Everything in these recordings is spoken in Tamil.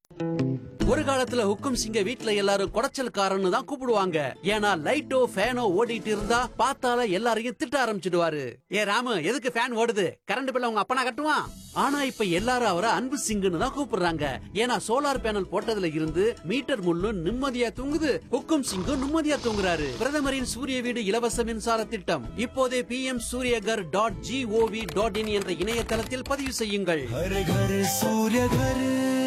ஒரு காலத்துல ஹுக்கும் சிங்க வீட்ல எல்லாரும் குடைச்சல்காரன்னு தான் கூப்பிடுவாங்க ஏன்னா லைட்டோ ஃபேனோ ஓடிட்டு இருந்தா பார்த்தால எல்லாரையும் திட்ட ஆரம்பிச்சிடுவாரு ஏ ராமு எதுக்கு ஃபேன் ஓடுது கரண்ட் பில்ல உங்க அப்பனா கட்டுவான் ஆனா இப்ப எல்லாரும் அவரை அன்பு சிங்குன்னு தான் கூப்பிடுறாங்க ஏன்னா சோலார் பேனல் போட்டதுல இருந்து மீட்டர் முள்ளும் நிம்மதியா தூங்குது ஹுக்கும் சிங்கும் நிம்மதியா தூங்குறாரு பிரதமரின் சூரிய வீடு இலவச மின்சார திட்டம் இப்போதே P M Suryaghar dot GOV dot in என்ற இணையதளத்தில் பதிவு செய்யுங்கள் हर घर सूर्य घर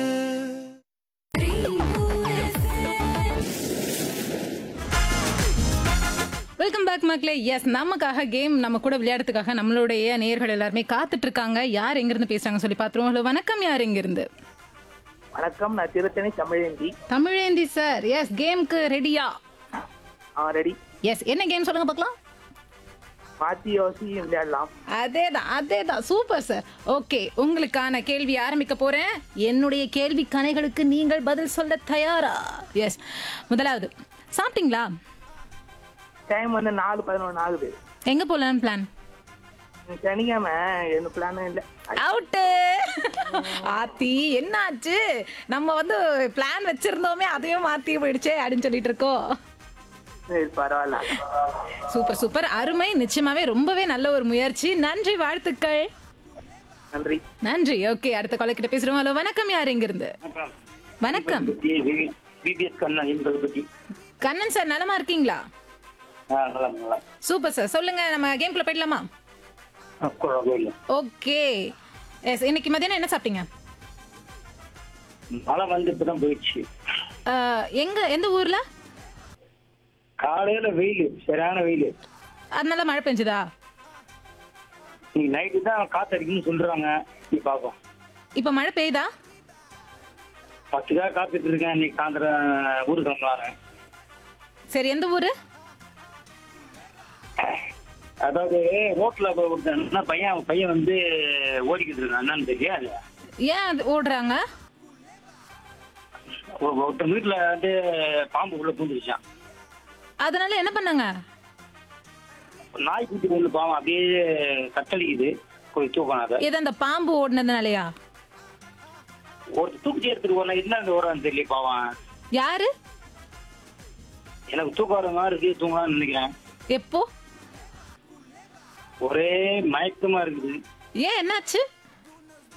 வெல்கம் பேக் மக்களே எஸ் நமக்காக கேம் நம்ம கூட விளையாடுறதுக்காக நம்மளுடைய நேயர்கள் எல்லாருமே காத்துட்டு இருக்காங்க யார் எங்கிருந்து பேசுறாங்க சொல்லி பாத்துருவோம் ஹலோ வணக்கம் யார் எங்கிருந்து வணக்கம் நான் திருத்தணி தமிழேந்தி தமிழேந்தி சார் எஸ் கேம்க்கு ரெடியா ஆ ரெடி எஸ் என்ன கேம் சொல்லுங்க பார்க்கலாம் மாத்தி யோசி விளையாடலாம் அதேதான் அதேதான் சூப்பர் சார் ஓகே உங்களுக்கான கேள்வி ஆரம்பிக்க போறேன் என்னுடைய கேள்வி கணைகளுக்கு நீங்கள் பதில் சொல்ல தயாரா எஸ் முதலாவது சாப்பிட்டீங்களா டைம் வந்து நாலு பதினொன்று ஆகுது எங்க போலான்னு பிளான் இன்னைக்கு சனிக்கிழமை எந்த பிளானும் இல்லை அவுட்டு ஆத்தி என்னாச்சு நம்ம வந்து பிளான் வச்சிருந்தோமே அதையும் மாத்தி போயிடுச்சே அப்படின்னு சொல்லிட்டு இருக்கோம் சரி பரவாயில்ல சூப்பர் சூப்பர் அருமை நிச்சயமாவே ரொம்பவே நல்ல ஒரு முயற்சி நன்றி வாழ்த்துக்கள் நன்றி நன்றி ஓகே அடுத்த கொலை கிட்ட பேசுறோம் ஹலோ வணக்கம் யார் எங்க இருந்து வணக்கம் பிபிஎஸ் கண்ணா என்பது பற்றி கண்ணன் சார் நலமா இருக்கீங்களா நல்லா நல்லா சூப்பர் சார் சொல்லுங்க நம்ம கேம்குள்ள போயிடலாமா கோயில் ஓகே எஸ் இன்னைக்கு மதியானம் என்ன சாப்பிட்டீங்க மழை வந்து இப்பதான் போயிடுச்சு அஹ், எங்க எந்த ஊர்ல காலையில வெயில் சரியான வெயில் அதனால மழை பெஞ்சுதா இன்னைக்கு நைட்டு தான் காத்தடிக்குன்னு சொல்றாங்க நீ பாப்போம் இப்ப மழை பெய்யுதா பத்துக்காக காத்துட்டு இருக்கேன் இன்னைக்கு சாயந்தரம் ஊருக்கு வரேன் சரி எந்த ஊரு அதாவது ரோட்ல ஒருத்தன் என்ன பையன் பையன் வந்து ஓடிக்கிட்டு இருக்கான் என்னன்னு தெரியாது ஏன் அது ஓடுறாங்க ஒ- ஒருத்தன் வீட்டுல வந்து பாம்பு உள்ள பூந்துருச்சான் அதனால என்ன பண்ணாங்க நாய்க்குட்டி ஒண்ணு பாவம் அப்படியே கத்தளிக்குது கொஞ்சம் தூக்கம் அதை ஏதோ அந்த பாம்பு ஓடுனதுனாலயா ஒரு தூக்கி எடுத்துட்டு போனா என்ன ஓடுறான்னு தெரியல பாவம் யாரு எனக்கு தூக்கம் வர மாதிரி இருக்கு தூங்கலாம்னு நினைக்கிறேன் எப்போ ஒரே மயக்கமா இருக்குது ஏன் என்னாச்சு